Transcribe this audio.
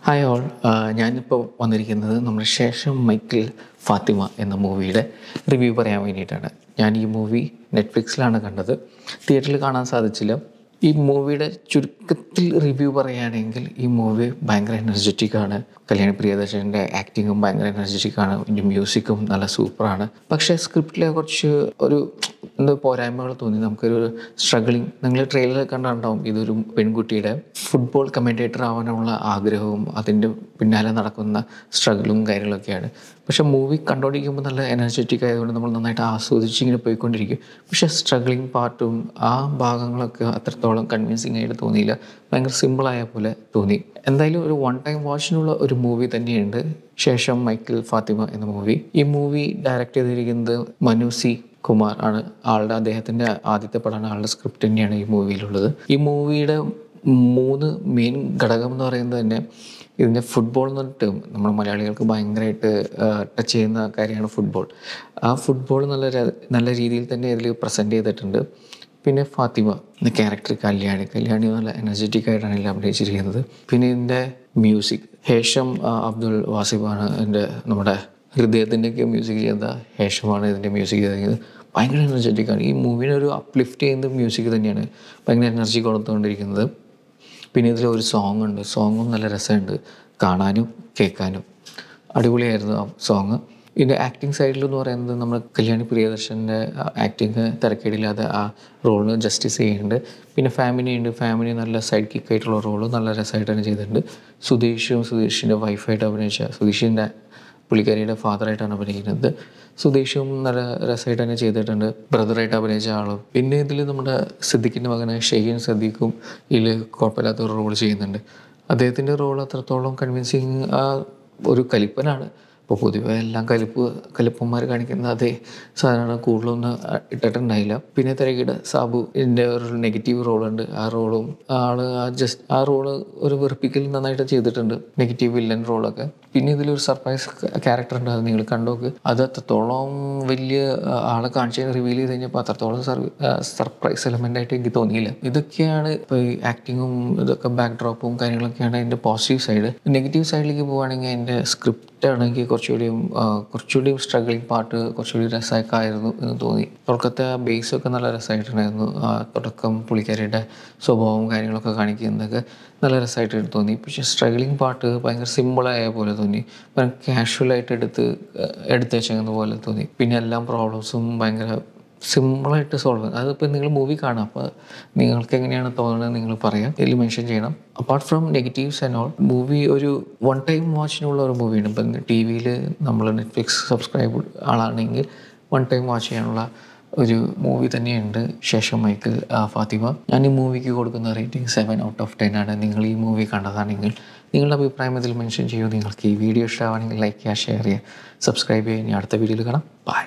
hi all ഞാനിപ്പോൾ വന്നിരിക്കുന്നത് നമ്മുടെ ശേഷം മൈക്കിൾ ഫാത്തിമ എന്ന മൂവിയുടെ റിവ്യൂ പറയാൻ വേണ്ടിയിട്ടാണ് ഞാൻ ഈ മൂവി നെറ്റ്ഫ്ലിക്സിലാണ് കണ്ടത് തിയേറ്ററിൽ കാണാൻ സാധിച്ചില്ല ഈ മൂവിയുടെ ചുരുക്കത്തിൽ റിവ്യൂ പറയുകയാണെങ്കിൽ ഈ മൂവി ഭയങ്കര എനർജറ്റിക് ആണ് കല്യാണി പ്രിയദർശൻ്റെ ആക്ടിങ്ങും ഭയങ്കര എനർജറ്റിക് ആണ് ഇതിൻ്റെ മ്യൂസിക്കും നല്ല സൂപ്പറാണ് പക്ഷേ സ്ക്രിപ്റ്റിലെ കുറച്ച് ഒരു എന്തോ പോരായ്മകൾ തോന്നി നമുക്കൊരു സ്ട്രഗിളിങ് നിങ്ങൾ ട്രെയിലർ കണ്ടുണ്ടാവും ഇതൊരു പെൺകുട്ടിയുടെ ഫുട്ബോൾ കമൻറ്റേറ്റർ ആവാനുള്ള ആഗ്രഹവും അതിൻ്റെ പിന്നാലെ നടക്കുന്ന സ്ട്രഗിളും കാര്യങ്ങളൊക്കെയാണ് പക്ഷെ മൂവി കണ്ടുകൊണ്ടിരിക്കുമ്പോൾ നല്ല എനർജറ്റിക് ആയതുകൊണ്ട് നമ്മൾ നന്നായിട്ട് ആസ്വദിച്ച് ഇങ്ങനെ പോയിക്കൊണ്ടിരിക്കും പക്ഷേ സ്ട്രഗിളിങ് പാർട്ടും ആ ഭാഗങ്ങളൊക്കെ അത്രത്തോളം കൺവിൻസിങ് ആയിട്ട് തോന്നിയില്ല ഭയങ്കര സിമ്പിളായ പോലെ തോന്നി എന്തായാലും ഒരു വൺ ടൈം വാച്ചിനുള്ള ഒരു മൂവി തന്നെയുണ്ട് ശേഷം മൈക്കിൾ ഫാത്തിമ എന്ന മൂവി ഈ മൂവി ഡയറക്റ്റ് ചെയ്തിരിക്കുന്നത് മനു സി കുമാർ ആണ് ആളുടെ അദ്ദേഹത്തിൻ്റെ ആദ്യത്തെ പടമാണ് ആളുടെ സ്ക്രിപ്റ്റ് തന്നെയാണ് ഈ മൂവിയിലുള്ളത് ഈ മൂവിയുടെ മൂന്ന് മെയിൻ ഘടകം എന്ന് പറയുന്നത് തന്നെ ഇതിൻ്റെ ഫുട്ബോൾ എന്ന് പറഞ്ഞിട്ട് നമ്മൾ മലയാളികൾക്ക് ഭയങ്കരമായിട്ട് ടച്ച് ചെയ്യുന്ന കാര്യമാണ് ഫുട്ബോൾ ആ ഫുട്ബോൾ നല്ല ര- നല്ല രീതിയിൽ തന്നെ ഇതിൽ പ്രസൻറ്റ് ചെയ്തിട്ടുണ്ട് പിന്നെ ഫാത്തിമ എന്ന ക്യാരക്ടർ കല്യാണി കല്യാണി നല്ല എനർജറ്റിക് ആയിട്ടാണ് ഇതിൽ അഭിനയിച്ചിരിക്കുന്നത് പിന്നെ ഇതിൻ്റെ മ്യൂസിക് ഹേഷം ആ, അബ്ദുൾ വാസിബാണ് എൻ്റെ നമ്മുടെ ഹൃദയത്തിൻ്റെയൊക്കെ മ്യൂസിക് ചെയ്ത ഹേഷമാണ് ഇതിൻ്റെ മ്യൂസിക് ചെയ്തിരിക്കുന്നത് ഭയങ്കര എനർജറ്റിക് ആണ് ഈ മൂവിനെ ഒരു അപ്ലിഫ്റ്റ് ചെയ്യുന്ന മ്യൂസിക് തന്നെയാണ് ഭയങ്കര എനർജി കൊടുത്തുകൊണ്ടിരിക്കുന്നത് പിന്നെ ഇതിൽ ഒരു സോങ് ഉണ്ട് സോങ്ങും നല്ല രസമുണ്ട് കാണാനും കേൾക്കാനും അടിപൊളിയായിരുന്നു ആ സോങ് ഇതിൻ്റെ ആക്ടിങ് സൈഡിൽ എന്ന് പറയുന്നത് നമ്മൾ കല്യാണി പ്രിയദർശൻ്റെ ആക്ടിങ് തിരക്കേടില്ലാതെ ആ റോളിന് ജസ്റ്റിസ് ചെയ്യുന്നുണ്ട് പിന്നെ ഫാമിലി ഉണ്ട് ഫാമിലി നല്ല സൈഡ് കിക്ക് ആയിട്ടുള്ള റോള് നല്ല രസമായിട്ട് തന്നെ ചെയ്തിട്ടുണ്ട് സുധീഷും സുധീഷിൻ്റെ വൈഫായിട്ട് അഭിനയിച്ച സുധീഷിൻ്റെ പുള്ളിക്കാരിയുടെ ഫാദറായിട്ടാണ് അഭിനയിക്കുന്നത് സുധീഷും നല്ല രസമായിട്ട് തന്നെ ചെയ്തിട്ടുണ്ട് ബ്രദറായിട്ട് അഭിനയിച്ച ആളും പിന്നെ ഇതിൽ നമ്മുടെ സിദ്ദിഖിൻ്റെ മകനായ ഷെയ്ൻ സദ്ദീഖും ഇതിൽ കുഴപ്പമില്ലാത്ത ഒരു റോൾ ചെയ്യുന്നുണ്ട് അദ്ദേഹത്തിൻ്റെ റോൾ അത്രത്തോളം കൺവിൻസിങ് ആ ഒരു കലിപ്പനാണ് അപ്പോൾ പൊതുവെ എല്ലാം കലിപ്പ് കലിപ്പന്മാർ കാണിക്കുന്ന അതേ സാധനമാണ് കൂടുതലൊന്നും ഇട്ടിട്ടുണ്ടായില്ല പിന്നെ തിരക്കിട സാബു ഇതിൻ്റെ ഒരു നെഗറ്റീവ് റോളുണ്ട് ആ റോളും ആള് ആ ജസ്റ്റ് ആ റോള് ഒരു വെറുപ്പിക്കൽ നന്നായിട്ട് ചെയ്തിട്ടുണ്ട് നെഗറ്റീവ് വില്ലൻ റോളൊക്കെ പിന്നെ ഇതിലൊരു സർപ്രൈസ് ക്യാരക്ടർ ഉണ്ട് അത് നിങ്ങൾ കണ്ടോക്ക് അത് അത്രത്തോളം വലിയ ആ, ആളെ കാണിച്ച് റിവീൽ ചെയ്ത് കഴിഞ്ഞപ്പോൾ അത്രത്തോളം സർപ്രൈസ് എലമെൻ്റ് ആയിട്ട് എനിക്ക് തോന്നിയില്ല ഇതൊക്കെയാണ് ഇപ്പോൾ ഈ ആക്ടിങ്ങും ഇതൊക്കെ ബാക്ക് ഡ്രോപ്പും കാര്യങ്ങളൊക്കെയാണ് അതിൻ്റെ പോസിറ്റീവ് സൈഡ് നെഗറ്റീവ് സൈഡിലേക്ക് പോവുകയാണെങ്കിൽ എൻ്റെ സ്ക്രിപ്റ്റ് ആണെങ്കിൽ കുറച്ചുകൂടിയും ആ, കുറച്ചുകൂടിയും സ്ട്രഗിളിങ് പാർട്ട് കുറച്ചുകൂടി രസമൊക്കെ ആയിരുന്നു എന്ന് തോന്നി തുടക്കത്തെ ആ ബേസ് ഒക്കെ നല്ല രസമായിട്ടുണ്ടായിരുന്നു ആ തുടക്കം പുള്ളിക്കാരിയുടെ സ്വഭാവവും കാര്യങ്ങളൊക്കെ കാണിക്കുന്നതൊക്കെ നല്ല രസമായിട്ട് തോന്നി പക്ഷേ സ്ട്രഗിളിങ് പാർട്ട് ഭയങ്കര സിമ്പിളായ പോലെ തോന്നി ഭയങ്കര കാഷ്വലായിട്ട് എടുത്ത് ആ, എടുത്ത് വെച്ചേക്കുന്ന പോലെ തോന്നി പിന്നെ എല്ലാം പ്രോബ്ലംസും ഭയങ്കര സിമ്പിളായിട്ട് സോൾവ് അതിപ്പോൾ നിങ്ങൾ മൂവി കാണാം അപ്പോൾ നിങ്ങൾക്ക് എങ്ങനെയാണ് തോന്നുന്നത് നിങ്ങൾ പറയാം ഇതിൽ മെൻഷൻ ചെയ്യണം apart from negatives and all movie ഒരു വൺ ടൈം വാച്ചിനുള്ള ഒരു മൂവിയാണ് ഇപ്പം ടി വിയിൽ നമ്മൾ നെറ്റ്ഫ്ലിക്സ് സബ്സ്ക്രൈബ് ആളാണെങ്കിൽ വൺ ടൈം വാച്ച് ചെയ്യാനുള്ള ഒരു മൂവി തന്നെയുണ്ട് ശേഷം മൈക്കിൾ ആ, ഫാത്തിമ ഞാൻ ഈ മൂവിക്ക് കൊടുക്കുന്ന rating seven out of ten ആണ് നിങ്ങൾ ഈ മൂവി കണ്ടതാണെങ്കിൽ നിങ്ങളുടെ അഭിപ്രായം ഇതിൽ മെൻഷൻ ചെയ്യൂ നിങ്ങൾക്ക് ഈ വീഡിയോ ഇഷ്ടമാണെങ്കിൽ ലൈക്ക് ചെയ്യുക ഷെയർ ചെയ്യുക സബ്സ്ക്രൈബ് ചെയ്യുക ഇനി അടുത്ത വീഡിയോയിൽ കാണാം ബൈ